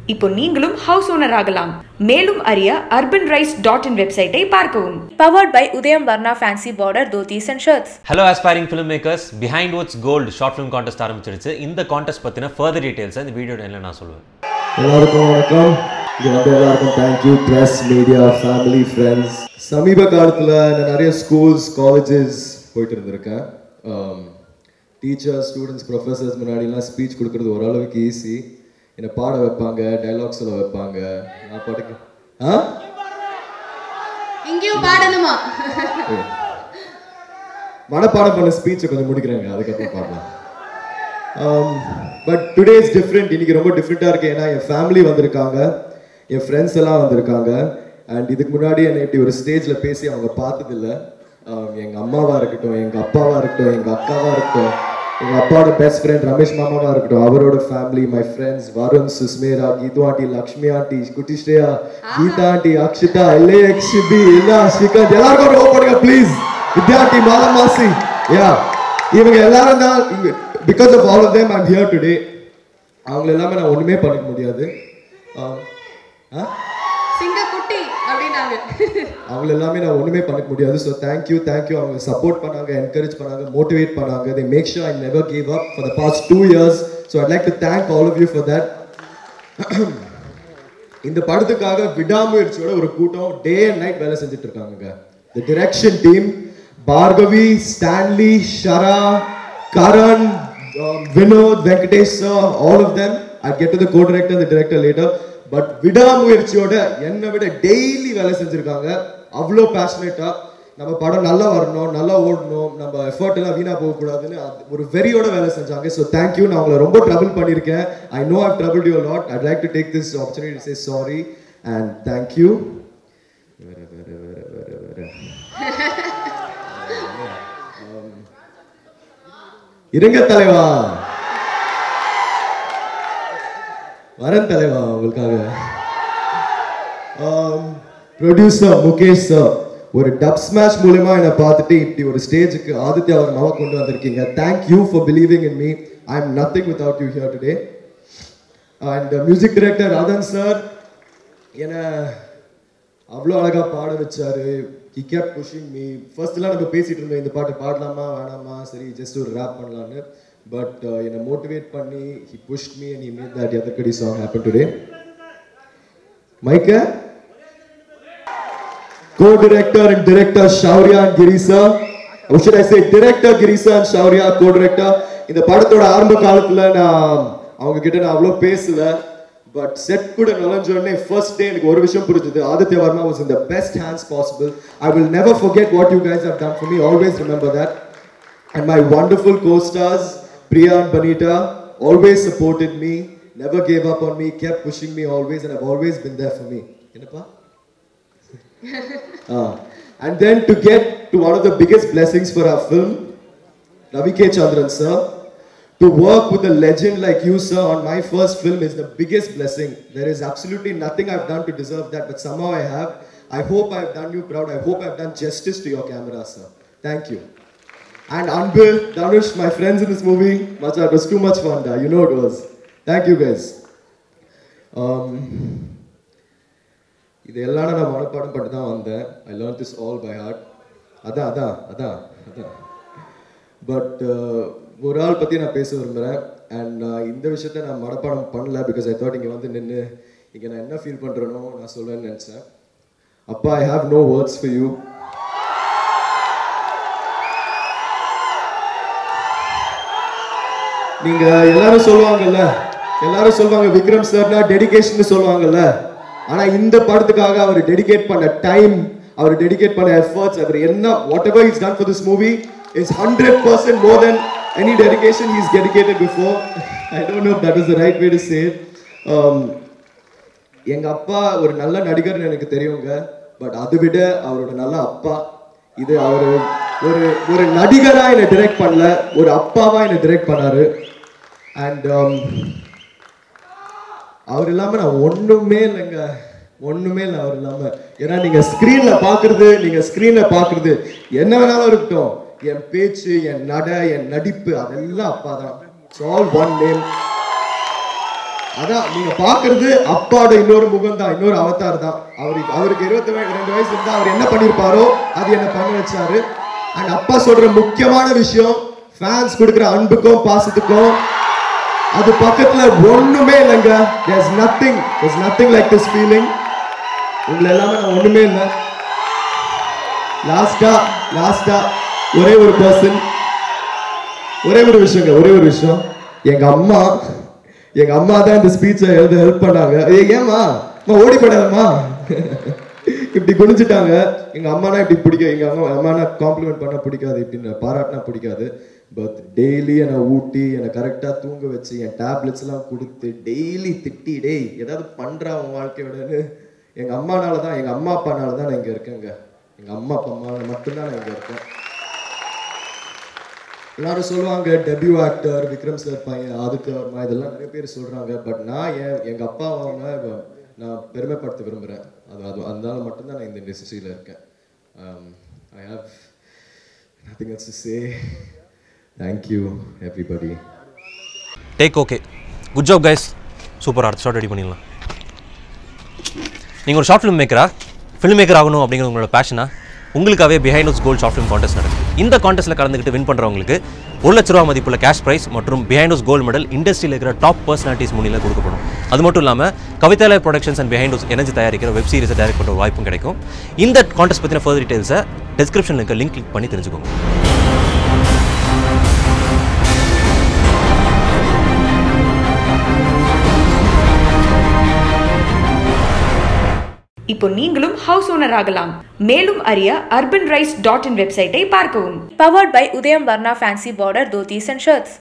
இப்போ நீங்களும் house owner ஆகலாம் மேலும் அறிய அர்பன் ரைஸ் டாட் இன் வெப்சைட்டை பார்க்கவும் Powered by Udayam Varna Fancy Border Dhotis and Shirts. Hello aspiring film makers Behindwoods gold short film contest ஆரம்பிச்சிருச்சு இந்த கான்டெஸ்ட் பற்றின ஃபர்தர் டீடைல்ஸ் இந்த வீடியோ என்ன நான் சொல்லுவேன் எல்லாருக்கும் வணக்கம் இங்கே வந்து எல்லாருக்கும் thank you press media family friends சமீப காலத்தில் நான் நிறைய ஸ்கூல்ஸ் காலேஜஸ் போயிட்டு இருந்திருக்கேன் டீச்சர்ஸ் ஸ்டூடெண்ட்ஸ் ப்ரொஃபஸர்ஸ் முன்னாடிலாம் ஸ்பீச் கொடுக்குறது ஓரளவுக்கு ஈஸி என்னை பாட வைப்பாங்க டைலாக்ஸ் சொல்ல வைப்பாங்க நான் பாட்டுக்கு ஆ இங்கேயும் பாடணுமா மனப்பாடம் பண்ண ஸ்பீச்சை கொஞ்சம் முடிக்கிறேங்க அதுக்கப்புறம் பார்க்கலாம் பட் டுடே இஸ் டிஃப்ரெண்ட் இன்னைக்கு ரொம்ப டிஃப்ரெண்ட்டாக இருக்கு ஏன்னா என் ஃபேமிலி வந்திருக்காங்க என் ஃப்ரெண்ட்ஸ் எல்லாம் வந்திருக்காங்க அண்ட் இதுக்கு முன்னாடி என்னை இப்படி ஒரு ஸ்டேஜில் பேசி அவங்க பார்த்ததில்ல எங்கள் அம்மாவாக இருக்கட்டும் எங்கள் அப்பாவாக இருக்கட்டும் எங்கள் அக்காவாக இருக்கட்டும் எங்கள் அப்பாவோட பெஸ்ட் ஃப்ரெண்ட் ரமேஷ் மாமாவாக இருக்கட்டும் அவரோட family my friends Varun Sushmera Geethu aunty Lakshmi aunty குட்டி ஸ்ரேயா கீதா ஆண்டி அக்ஷிதா எல்ஏஎக்ஸ் பி இல்லா ஸ்ரீகாந்த் எல்லாருக்கும் ரோல் பண்ணுங்க ப்ளீஸ் வித்யார்த்தி மாலமாசி யா இவங்க எல்லாரும் தான் இங்க because of all of them I'm here today அவங்கள எல்லாமே நான் ஒண்ணுமே பண்ணிக்க முடியாது ஆம். ஆ? சிங்க குட்டி அப்படின்னாங்க அவங்கள எல்லாமே நான் ஒண்ணுமே பண்ணிக்க முடியாது ஸோ தேங்க்யூ தேங்க்யூ அவங்க சப்போர்ட் பண்ணாங்க என்கரேஜ் பண்ணாங்க மோட்டிவேட் பண்ணாங்க they make sure I never give up for the past two years so I'd like to thank all of you for that இந்த படத்துக்காக விடாமுயற்சியோட ஒரு கூட்டம் டே அண்ட் நைட் வேலை செஞ்சுட்டு இருக்காங்க the direction team Bhargavi Stanley Shara Karan Vinod Venkatesh sir all of them I get to the co director the director later but விடாமுயற்சியோட என்னை விட டெய்லி வேலை செஞ்சிருக்காங்க அவ்வளோ பேஷனேட்டா நம்ம படம் நல்லா வரணும் நல்லா ஓடணும் நம்ம எஃபர்ட் எல்லாம் வீணா போகக்கூடாதுன்னு அது ஒரு வெறியோட வேலை செஞ்சாங்க ஸோ தேங்க்யூ நான் உங்களை ரொம்ப ட்ரபிள் பண்ணியிருக்கேன் I know I've trouble you lot I'd like to take this opportunity say sorry and thank you வேற வேற வேற வேற வேற இருங்க தலைவா வரேன் தலைவா உங்களுக்காக ப்ரொடியூசர் முகேஷ் சார் ஒரு டப் ஸ்மாஷ் மூலமா என்னை பார்த்துட்டு இப்படி ஒரு ஸ்டேஜுக்கு ஆதித்யா வர்மாவை கொண்டு வந்திருக்கீங்க thank you for believing in me I am nothing without you here today and music director Radhan sir என்னை அவ்வளோ அழகாக பாட வச்சாரு ஹி கேப் புஷிங் மீ ஃபர்ஸ்ட்லாம் நம்ம பேசிட்டு இருந்தோம் இந்த பாட்டு பாடலாமா வேணாமா சரி ஜஸ்ட் ஒரு ரேப் பண்ணலான்னு பட் என்னை மோட்டிவேட் பண்ணி he pushed me and he made that எதற்கடி சாங் ஹேப்பன் டுடே மைக்க co-director and director Shaurya and Girisa. Or should I say director Girisa and Shaurya co-director. இந்த படத்தோட ஆரம்ப காலத்துல நான் அவங்க கிட்ட நான் அவ்வளோ பேசல பட் செட் கூட நுழைஞ்ச உடனே ஃபர்ஸ்ட் டே எனக்கு ஒரு விஷயம் புரிஞ்சுது Aditya Varma was in the best hands possible I will never forget what you guys have done for me always remember that and my wonderful co-stars Priya and Banita always supported me never gave up on me kept pushing me always and have always been there for me என்னப்பா Uh, and then to get to one of the biggest blessings for our film, Ravi K. Chandran sir, to work with a legend like you sir on my first film is the biggest blessing. There is absolutely nothing I've done to deserve that, but somehow I have. I hope I've done you proud. I hope I've done justice to your camera, sir. Thank you. And Anbil, Danush, my friends in this movie, Macha, it was too much fun. Da. You know it was. Thank you guys. Um, இது எல்லாம் நான் மனப்பாடம் பண்ணிட்டு தான் வந்தேன் I learn this all by heart அதான் அதான் அதான் அதான் பட் ஒரு ஆள் பற்றி நான் பேச விரும்புகிறேன் அண்ட் நான் இந்த விஷயத்த நான் மனப்பாடம் பண்ணல பிகாஸ் ஐ தாட் இங்கே வந்து நின்று இங்கே நான் என்ன ஃபீல் பண்ணுறேனோ நான் சொல்லுவேன்னு நினச்சேன் அப்பா I have no words for you நீங்க எல்லாரும் சொல்லுவாங்கல்ல எல்லாரும் சொல்லுவாங்க விக்ரம் சார்னா டெடிகேஷன் சொல்லுவாங்கல்ல ஆனா இந்த படத்துக்காக அவர் டெடிகேட் பண்ண டைம் அவர் டெடிகேட் பண்ண எஃபர்ட்ஸ் அவர் என்ன whatever is done for this movie is hundred percent more than any dedication is dedicated before I don't know that is the right way to say எங்க அப்பா ஒரு நல்ல நடிகர்னு எனக்கு தெரியுங்க பட் அதை விட அவரோட நல்ல அப்பா இது அவர் ஒரு ஒரு நடிகரா என்னை டிரெக்ட் பண்ணல ஒரு அப்பாவா என்னை டிரெக்ட் பண்ணாரு அண்ட் அவர் இல்லாம நான் ஒண்ணுமே இல்லைங்க ஒண்ணுமே இல்லை அவர் இல்லாம ஏன்னா நீங்க ஸ்கிரீன்ல பாக்குறது நீங்க ஸ்கிரீன்ல பாக்குறது என்ன வேணாலும் இருக்கட்டும் என் பேச்சு என் நட என் நடிப்பு அதெல்லாம் அப்பா தான் இட்ஸ் ஆல் ஒன் நேம் அதான் நீங்க பாக்குறது அப்பாவோட இன்னொரு முகம் தான் இன்னொரு அவதார் தான் அவருக்கு அவருக்கு இருபத்தி ரெண்டு வயசு இருந்தா அவர் என்ன பண்ணிருப்பாரோ அது என்ன பண்ண வச்சாரு அண்ட் அப்பா சொல்ற முக்கியமான விஷயம் ஃபேன்ஸ் கொடுக்குற அன்புக்கும் பாசத்துக்கும் அது பக்கத்துல ஒண்ணுமே இல்லைங்க there's nothing there's nothing like this feeling உங்களை எல்லாமே நான் ஒண்ணுமே இல்லை லாஸ்டா லாஸ்டா ஒரே ஒரு பர்சன் ஒரே ஒரு விஷயங்க ஒரே ஒரு விஷயம் எங்க அம்மா எங்க அம்மா தான் இந்த ஸ்பீச்சை எழுத ஹெல்ப் பண்ணாங்க ஏய் ஏமா அம்மா ஓடி போடாதம்மா இப்படி குனிஞ்சிட்டாங்க எங்க அம்மானா இப்படி பிடிக்கும் எங்க அம்மா அம்மானா காம்ப்ளிமெண்ட் பண்ண பிடிக்காது இப்படின்னு பாராட்டினா பிடிக்காது பட் டெய்லி என்னை ஊட்டி என்னை கரெக்டாக தூங்க வச்சு என் டேப்லெட்ஸ் எல்லாம் கொடுத்து டெய்லி திட்டி டேய் ஏதாவது பண்றா உன் வாழ்க்கையோடன்னு எங்க அம்மானால தான் எங்க அம்மா அப்பானால தான் நான் இங்க இருக்கேங்க எங்க அம்மா அப்பா அம்மானால மட்டும்தான் நான் இங்க இருக்கேன் எல்லாரும் சொல்லுவாங்க டெபியூ ஆக்டர் விக்ரம் சார் பையன் அதுக்கு அம்மா இதெல்லாம் நிறைய பேர் சொல்றாங்க பட் நான் என் எங்க அப்பா அவங்க நான் பெருமைப்படுத்த விரும்புறேன் அது அது அதனால மட்டும்தான் நான் இந்த இண்டஸ்ட்ரியில் இருக்கேன் I have nothing else to say thank you everybody take okay good job guys super அடுத்த ஷார்ட் ரெடி பண்ணிடலாம் நீங்கள் ஒரு ஷார்ட் ஃபிலிம் மேக்கரா ஃபிலிம் மேக்கர் ஆகணும் அப்படிங்கிறது உங்களோட பேஷனா உங்களுக்காகவே Behindwoods gold short film contest நடக்குது இந்த கான்டெஸ்ட்டில் கலந்துக்கிட்டு வின் பண்ணுறவங்களுக்கு ஒரு லட்ச ரூபா மதிப்புள்ள கேஷ் ப்ரைஸ் மற்றும் பிஹைண்ட் உஸ் கோல்டு மெடல் இண்டஸ்ட்ரியில் இருக்கிற டாப் பர்சனாலிட்டிஸ் முன்னிலை கொடுக்கப்படும் அது மட்டும் இல்லாமல் Kavithalaya productions and Behindwoods energy தயாரிக்கிற வெப் சீரிஸை டைரக்ட் பண்ணுற வாய்ப்பும் கிடைக்கும் இந்த கான்டெஸ்ட் பற்றின ஃபர்தர் டீட்டெயில்ஸை டிஸ்கிரிப்ஷனில் இருக்க லிங்க் கிளிக் பண்ணி தெரிஞ்சுக்கோங்க இப்போ நீங்களும் ஹவுஸ் ஓனர் ஆகலாம் மேலும் அறிய அர்பன் ரைஸ் டாட் இன் வெப்சைட்டை பார்க்கவும் Powered by Udayam Varna Fancy Border Dhotis and Shirts.